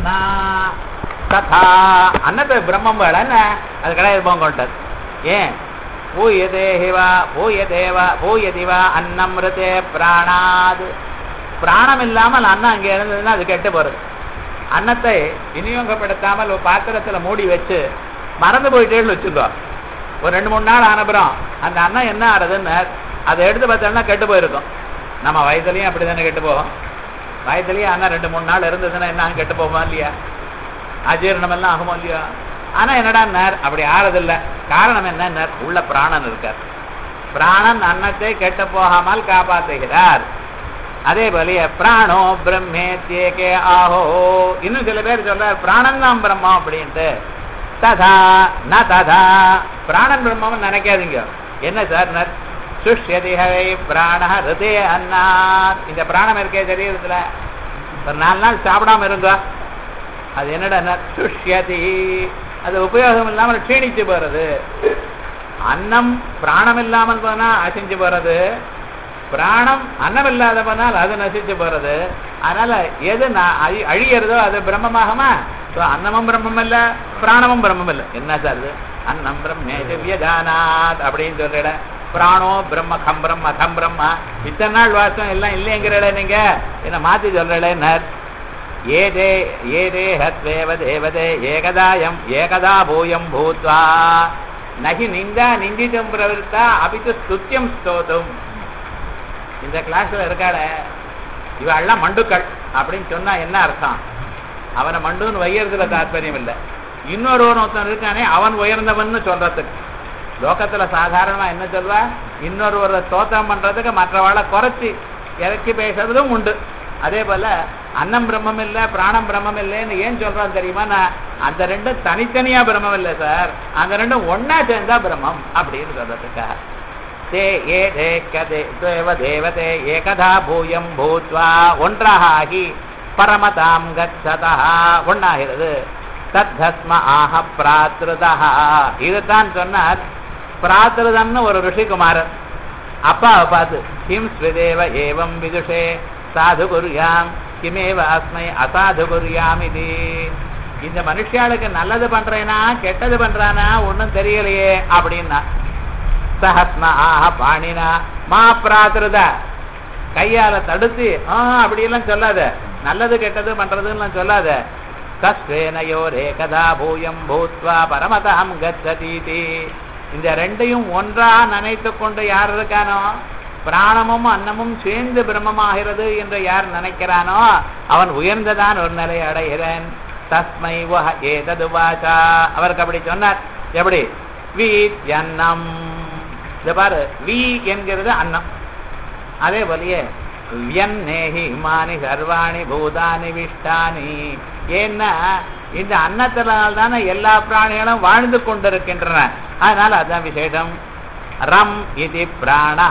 அன்னா ததா அன்னத்தை பிரம்மம் வேலைன்னு அது கிடையாது போங்கொண்டது ஏன் பூயதேஹிவா பூயதேவா பூயதிவா அன்னம்ருதே பிராணாது பிராணம் இல்லாமல் அன்னம் அங்கே இருந்ததுன்னா அது கெட்டு போறது அன்னத்தை விநியோகப்படுத்தாமல் ஒரு பாத்திரத்துல மூடி வச்சு மறந்து போயிட்டேன்னு வச்சுக்கோ ஒரு ரெண்டு மூணு நாள் ஆனப்புறம் அந்த அன்னம் என்ன ஆறுதுன்னு அதை எடுத்து பார்த்தோம்னா கெட்டு போயிருக்கும் நம்ம வயதுலயும் அப்படி தானே கெட்டு போவோம் வயதுலயும் அண்ணா ரெண்டு மூணு நாள் இருந்ததுன்னா என்ன கெட்டு போவோமா இல்லையா அஜீரணம் எல்லாம் ஆகுமோ இல்லையா ஆனா என்னடா நேர் அப்படி ஆறதில்ல காரணம் என்ன நேர் உள்ள பிராணன் இருக்கார் பிராணன் அன்னத்தை கெட்டு போகாமல் காப்பாத்துகிறார் அதே போல பிராணோ பிரம்மேத்யேகே ஆஹோ இன்னும் சில பேர் சொல்றார் பிராணன் தான் பிரம்மம் அப்படின்ட்டு ததா ந ததா பிராணன் பிரம்மம் நினைக்காதீங்க என்ன சார் நர் சுஷ்யதி ஹவை பிராண ஹிருதே அன்னாத் இந்த பிராணம் இருக்கே சரீரத்துல ஒரு நாலு நாள் சாப்பிடாம இருங்க அது என்னடா சுஷ்யதி அது உபயோகம் இல்லாமல் க்ஷீணிச்சு போறது அன்னம் பிராணம் இல்லாமல் போனா அசிஞ்சு போறது பிராணம் அன்னம் இல்லாத போனால் அது நசிச்சு போறது அதனால எது ந- அழி- அழியறதோ அது பிரம்மமாகுமா So, அன்னமும் பிரம்மம் இல்ல பிராணமும் பிரம்மம் இல்ல என்ன சார் இது அன்னம் பிரம்மேஜானாத் அப்படின்னு சொல்லிட பிராணோ பிரம்ம கம் பிரம்ம கம் பிரம்மா இத்தனை நாள் வாசம் எல்லாம் இல்லைங்கிறட நீங்க என்ன மாத்தி சொல்றேன் ஏதே ஏதே ஹத்வேவ தேவதே ஏகதாயம் ஏகதா பூயம் பூத்வா நகி நிந்தா நிந்திதம் பிரவருத்தா அபித்து ஸ்துத்தியம் ஸ்தோதும் இந்த கிளாஸ்ல இருக்காட இவெல்லாம் மண்டுக்கள் அப்படின்னு சொன்னா என்ன அர்த்தம் அவனை மண்டுன்னு வையறதுல தாற்பயம் இல்லை இன்னொருவன் ஒருத்தன் இருக்கானே அவன் உயர்ந்தவன்னு சொல்றதுக்கு லோகத்துல சாதாரணமா என்ன சொல்வா இன்னொருவரை ஸ்தோத்திரம் பண்றதுக்கு மற்றவாளை குறைச்சி இறக்கி பேசுறதும் உண்டு அதே போல அன்னம் பிரம்மம் இல்ல பிராணம் பிரம்மம் இல்லைன்னு ஏன் சொல்றான் தெரியுமா நான் அந்த ரெண்டும் தனித்தனியா பிரம்மம் இல்லை சார் அந்த ரெண்டும் ஒன்னா சேர்ந்தா பிரம்மம் அப்படின்னு சொல்றதுக்காக தே ஏ தேக்கதே தேவ தேவதே ஏகதா பூயம் பூத்வா ஒன்றாக ஆகி பரமதாம் கச்சதா ஒன்னாகிறது தத்தஸ்ம ஆஹ பிராத்ருதா இதுதான் சொன்னார் பிராத்ருதன்னு ஒரு ரிஷிகுமாரர் அப்பாவை பார்த்து கிம் ஸ்விதேவ ஏவம் விதுஷே சாது குருயாம் கிமேவ அஸ்மை அசாது குருயாம் இது இந்த மனுஷாளுக்கு நல்லது பண்றேனா கெட்டது பண்றானா ஒண்ணும் தெரியலையே அப்படின்னா சஹஸ்ம ஆஹ பாணினா மா பிராத்திருத கையால தடுத்து ஆ அப்படியெல்லாம் சொல்லாத நல்லது கெட்டது பண்றதுன்னு சொல்லாத கஸ்வேனையோர் ஏகதா பூயம் பூத்வா பரமதாம் கச்சதீதி இந்த ரெண்டையும் ஒன்றா நினைத்து கொண்டு யார் இருக்கானோ பிராணமும் அன்னமும் சேர்ந்து பிரம்மமாகிறது என்று யார் நினைக்கிறானோ அவன் உயர்ந்ததான் ஒரு நிலை அடைகிறேன் தஸ்மை வஹ ஏதது வாசா அவருக்கு அப்படி சொன்னார் எப்படி வீத் அன்னம் இந்த பாரு வி என்கிறது அன்னம் அதே போலயே வியன்னேஹி இமானி சர்வாணி பூதானி விஷ்டானி ஏன்னா இந்த அன்னத்தினால் தானே எல்லா பிராணிகளும் வாழ்ந்து கொண்டிருக்கின்றன அதனால அதான் விசேஷம் ரம் இது பிராணா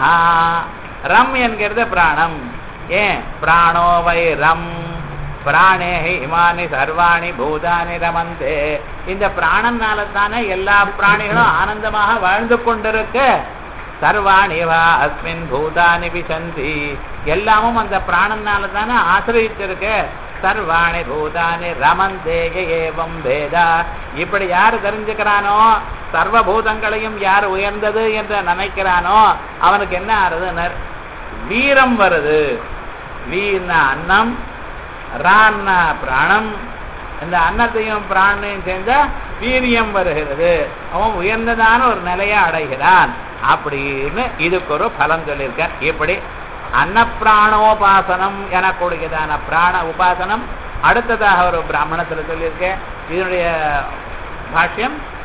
ரம் என்கிறது பிராணம் ஏன் பிராணோ வை ரம் பிராணே இமானி சர்வாணி பூதானி ரமந்தே இந்த பிராணனால தானே எல்லா பிராணிகளும் ஆனந்தமாக வாழ்ந்து கொண்டிருக்கு சர்வாணி வா அஸ்மின் பூதானி விசந்தி எல்லாமும் அந்த பிராணனால தானே ஆசிரியத்திருக்கு சர்வாணி பூதானி ரமந்தே ஏவம் வேதா இப்படி யார் தெரிஞ்சுக்கிறானோ சர்வபூதங்களையும் யார் உயர்ந்தது என்று நினைக்கிறானோ அவனுக்கு என்ன ஆறுதுனர் வீரம் வருது வீண அன்னம் ரான்னா பிராணம் இந்த அன்னத்தையும் பிராணையும் சேர்ந்த வீரியம் வருகிறது அவன் உயர்ந்ததான ஒரு நிலையை அடைகிறான் அப்படின்னு இதுக்கு ஒரு பலம் சொல்லியிருக்க இப்படி அன்னப்பிராணோபாசனம் எனக்கூடியதான பிராண உபாசனம் அடுத்ததாக ஒரு பிராமணத்தில் சொல்லியிருக்கேன் இதனுடைய பாஷ்யம்